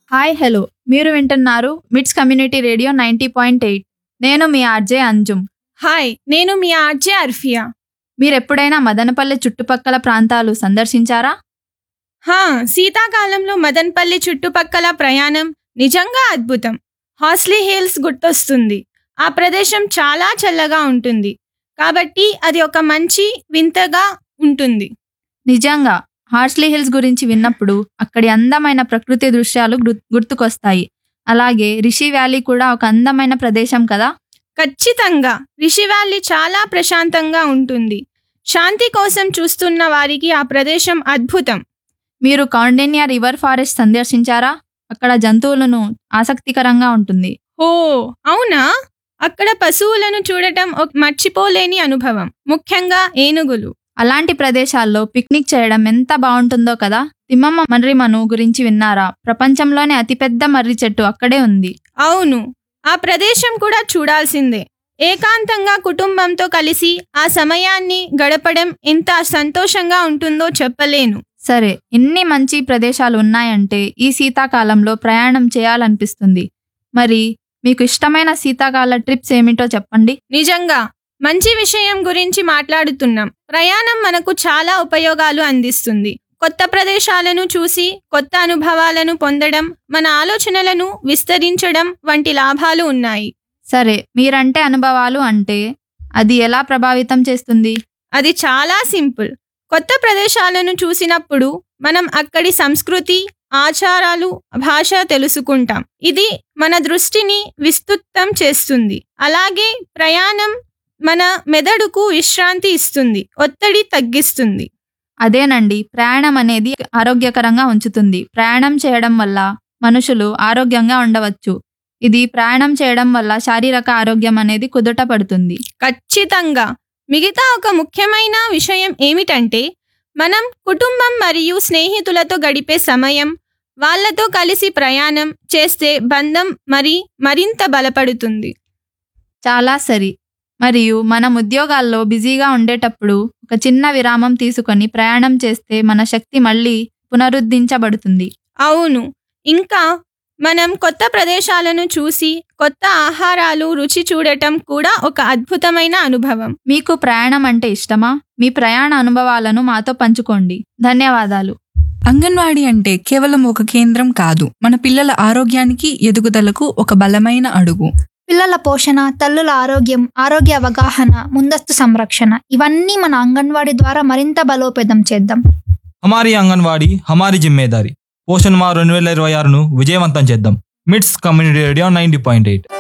hi hello మీరు వింటున్నారు MITS community radio ninety point eight నేను మీ ఆర్జే అంజుమ్ హాయ్ నేను మీ ఆర్జే అర్ఫియా మీరు ఎప్పుడైనా మదనపల్లె చుట్టుపక్కల ప్రాంతాలు సందర్శించారా హా శీతాకాలంలో మదన్పల్లి చుట్టుపక్కల ప్రయాణం నిజంగా అద్భుతం హాస్లీ హిల్స్ గుర్తొస్తుంది ఆ ప్రదేశం చాలా చల్లగా ఉంటుంది కాబట్టి అది ఒక మంచి వింతగా ఉంటుంది నిజంగా హార్స్లీ హిల్స్ గురించి విన్నప్పుడు అక్కడి అందమైన ప్రకృతి దృశ్యాలు గుర్- గుర్తుకొస్తాయి అలాగే రిషి వ్యాలీ కూడా ఒక అందమైన ప్రదేశం కదా ఖచ్చితంగా రిషి వ్యాలీ చాలా ప్రశాంతంగా ఉంటుంది శాంతి కోసం చూస్తున్న వారికి ఆ ప్రదేశం అద్భుతం మీరు కౌండిన్యా రివర్ ఫారెస్ట్ సందర్శించారా అక్కడ జంతువులను ఆసక్తికరంగా ఉంటుంది ఓ అవునా అక్కడ పశువులను చూడటం ఒక మర్చిపోలేని అనుభవం ముఖ్యంగా ఏనుగులు అలాంటి ప్రదేశాల్లో పిక్నిక్ చేయడం ఎంత బాగుంటుందో కదా తిమ్మమ్మ మర్రిమను గురించి విన్నారా ప్రపంచంలోనే అతిపెద్ద మర్రి చెట్టు అక్కడే ఉంది అవును ఆ ప్రదేశం కూడా చూడాల్సిందే ఏకాంతంగా కుటుంబంతో కలిసి ఆ సమయాన్ని గడపడం ఎంత సంతోషంగా ఉంటుందో చెప్పలేను సరే ఇన్ని మంచి ప్రదేశాలు ఉన్నాయంటే ఈ శీతాకాలంలో ప్రయాణం చేయాలనిపిస్తుంది మరి మీకు ఇష్టమైన శీతాకాల ట్రిప్స్ ఏమిటో చెప్పండి నిజంగా మంచి విషయం గురించి మాట్లాడుతున్నాం ప్రయాణం మనకు చాలా ఉపయోగాలు అందిస్తుంది కొత్త ప్రదేశాలను చూసి కొత్త అనుభవాలను పొందడం మన ఆలోచనలను విస్తరించడం వంటి లాభాలు ఉన్నాయి సరే మీరంటే అనుభవాలు అంటే అది ఎలా ప్రభావితం చేస్తుంది అది చాలా సింపుల్ కొత్త ప్రదేశాలను చూసినప్పుడు మనం అక్కడి సంస్కృతి ఆచారాలు భాష తెలుసుకుంటాం ఇది మన దృష్టిని విస్తృతం చేస్తుంది అలాగే ప్రయాణం మన మెదడుకు విశ్రాంతి ఇస్తుంది ఒత్తిడి తగ్గిస్తుంది అదేనండి ప్రయాణం అనేది ఆరోగ్యకరంగా ఉంచుతుంది ప్రయాణం చేయడం వల్ల మనుషులు ఆరోగ్యంగా ఉండవచ్చు ఇది ప్రయాణం చేయడం వల్ల శారీరక ఆరోగ్యం అనేది కుదుట పడుతుంది ఖచ్చితంగా మిగతా ఒక ముఖ్యమైన విషయం ఏమిటంటే మనం కుటుంబం మరియు స్నేహితులతో గడిపే సమయం వాళ్ళతో కలిసి ప్రయాణం చేస్తే బంధం మరి మరింత బలపడుతుంది చాలా సరి మరియు మనం ఉద్యోగాల్లో బిజీగా ఉండేటప్పుడు ఒక చిన్న విరామం తీసుకొని ప్రయాణం చేస్తే మన శక్తి మళ్ళీ పునరుద్ధరించబడుతుంది అవును ఇంకా మనం కొత్త ప్రదేశాలను చూసి కొత్త ఆహారాలు రుచి చూడటం కూడా ఒక అద్భుతమైన అనుభవం మీకు ప్రయాణం అంటే ఇష్టమా మీ ప్రయాణ అనుభవాలను మాతో పంచుకోండి ధన్యవాదాలు అంగన్వాడీ అంటే కేవలం ఒక కేంద్రం కాదు మన పిల్లల ఆరోగ్యానికి ఎదుగుదలకు ఒక బలమైన అడుగు పిల్లల పోషణ తల్లుల ఆరోగ్యం ఆరోగ్య అవగాహన ముందస్తు సంరక్షణ ఇవన్నీ మన అంగన్వాడీ ద్వారా మరింత బలోపేతం చేద్దాం హమారీ అంగన్వాడీ హమారీ జిమ్మేదారి పోషణ్ మా రెండు వేల ఇరవై ఆరును విజయవంతం చేద్దాం MITS community radio ninety point eight